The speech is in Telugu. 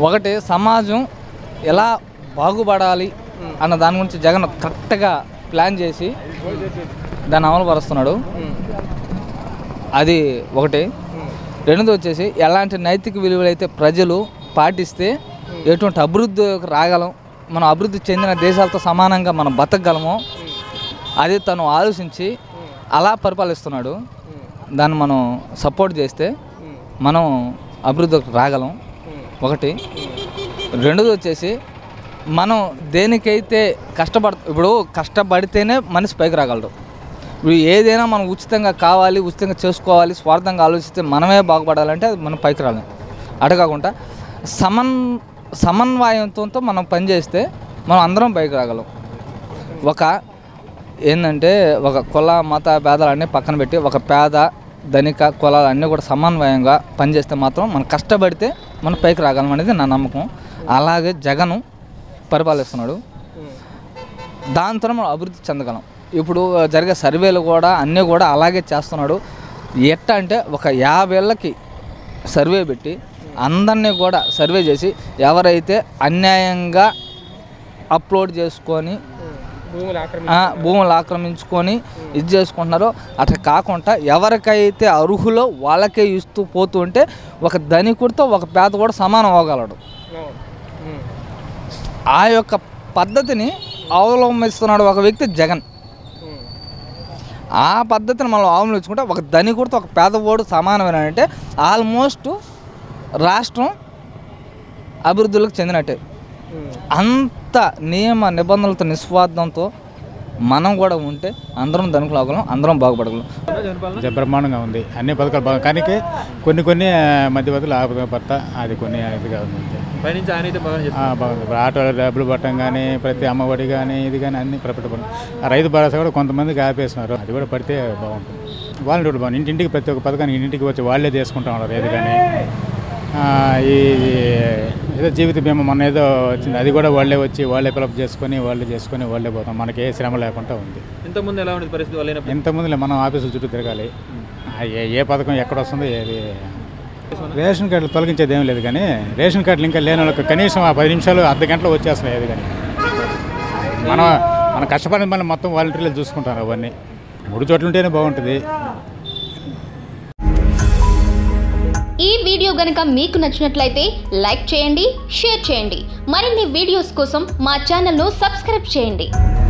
ఒకటి సమాజం ఎలా బాగుపడాలి అన్న దాని గురించి జగన్ కరెక్ట్గా ప్లాన్ చేసి దాన్ని అమలు పరుస్తున్నాడు అది ఒకటి రెండోది వచ్చేసి ఎలాంటి నైతిక విలువలు అయితే ప్రజలు పాటిస్తే ఎటువంటి అభివృద్ధి రాగలం మనం అభివృద్ధి చెందిన దేశాలతో సమానంగా మనం బతకగలమో అది తను ఆలోచించి అలా పరిపాలిస్తున్నాడు దాన్ని మనం సపోర్ట్ చేస్తే మనం అభివృద్ధికి రాగలం ఒకటి రెండోది వచ్చేసి మనం దేనికైతే కష్టపడ ఇప్పుడు కష్టపడితేనే మనిషి పైకి రాగలడు ఇప్పుడు ఏదైనా మనం ఉచితంగా కావాలి ఉచితంగా చేసుకోవాలి స్వార్థంగా ఆలోచిస్తే మనమే బాగుపడాలంటే అది మనం పైకి రాలేం అటు కాకుండా సమన్ సమన్వయంతో మనం పనిచేస్తే మనం అందరం పైకి రాగలం ఒక ఏంటంటే ఒక కుల మత భేదాలన్నీ పక్కన పెట్టి ఒక పేద ధనిక కులాలు అన్నీ కూడా సమన్వయంగా పనిచేస్తే మాత్రం మనం కష్టపడితే మనం పైకి రాగలం అనేది నా నమ్మకం అలాగే జగను పరిపాలిస్తున్నాడు దాంతో మనం అభివృద్ధి చెందగలం ఇప్పుడు జరిగే సర్వేలు కూడా అన్నీ కూడా అలాగే చేస్తున్నాడు ఎట్ట అంటే ఒక యాభేళ్ళకి సర్వే పెట్టి అందరినీ కూడా సర్వే చేసి ఎవరైతే అన్యాయంగా అప్లోడ్ చేసుకొని భూములు ఆ, భూములు ఆక్రమించుకొని ఇది చేసుకుంటున్నారో అట్లా కాకుండా ఎవరికైతే అర్హులో వాళ్ళకే ఇస్తూ పోతూ ఉంటే ఒక ధనికుడితో ఒక పేద కూడా సమానం అవ్వగలడు ఆ యొక్క పద్ధతిని అవలంబిస్తున్నాడు ఒక వ్యక్తి జగన్ ఆ పద్ధతిని మనం అవలంబించుకుంటే ఒక ధనికుడితో ఒక పేదవాడు సమానమైన అంటే ఆల్మోస్ట్ రాష్ట్రం అభివృద్ధిలోకి చెందినట్టే అంత నియమ నిబంధనలతో నిస్వార్థంతో మనం కూడా ఉంటే అందరం ధనికులు అవ్వగలం అందరం బాగుపడగలం ఇది బ్రహ్మాండంగా ఉంది అన్ని పథకాలు బాగా కానీ కొన్ని కొన్ని ఆ, మధ్యవర్తులు ఆపద భర్త అది కొన్ని ఇదిగా ఉంది అంతే. పైనుంచి ఆయన అయితే బాగా ఆ, బాగుంది ఇప్పుడు ఆటోలో డబ్బులు పట్టడం కానీ ప్రతి అమ్మఒడి కానీ ఇది కానీ అన్ని ప్రపంచ ఆ రైతు భరోసా కూడా కొంతమందికి ఆపేస్తున్నారు అది కూడా పడితే బాగుంటుంది వాళ్ళని కూడా బాగుంది ఇంటింటికి ప్రతి ఒక్క పథకానికి ఇంటింటికి వచ్చి వాళ్ళే చేసుకుంటా ఉన్నారు ఏది కానీ ఆ, ఈ ఏదో జీవిత బీమా మొన్న ఏదో వచ్చింది అది కూడా వాళ్ళే వచ్చి వాళ్ళే ఫిలప్ చేసుకొని వాళ్ళే చేసుకొని వాళ్ళే పోతాం మనకి ఏ శ్రమ లేకుండా ఉంది ఇంతకుముందు ఎలా ఉండేది పరిస్థితి వాళ్ళు అయినప్పుడు ఇంతకుముందులే మనం ఆఫీసుల చుట్టూ తిరగాలి ఆ ఏ ఏ పథకం ఎక్కడ వస్తుందో ఏది రేషన్ కార్డులు తొలగించేది ఏం లేదు కానీ రేషన్ కార్డులు ఇంకా లేని వాళ్ళకి కనీసం ఆ పది నిమిషాలు అర్ధ గంటలో వచ్చేస్తున్నాయి ఏది కానీ మనం మనం కష్టపడిన మళ్ళీ మొత్తం వాలంటీర్లు చూసుకుంటారు అవన్నీ మూడు చోట్ల ఉంటేనే బాగుంటుంది ఈ వీడియో గనుక మీకు నచ్చినట్లయితే లైక్ చేయండి షేర్ చేయండి మరిన్ని వీడియోస్ కోసం మా ఛానల్ను సబ్స్క్రైబ్ చేయండి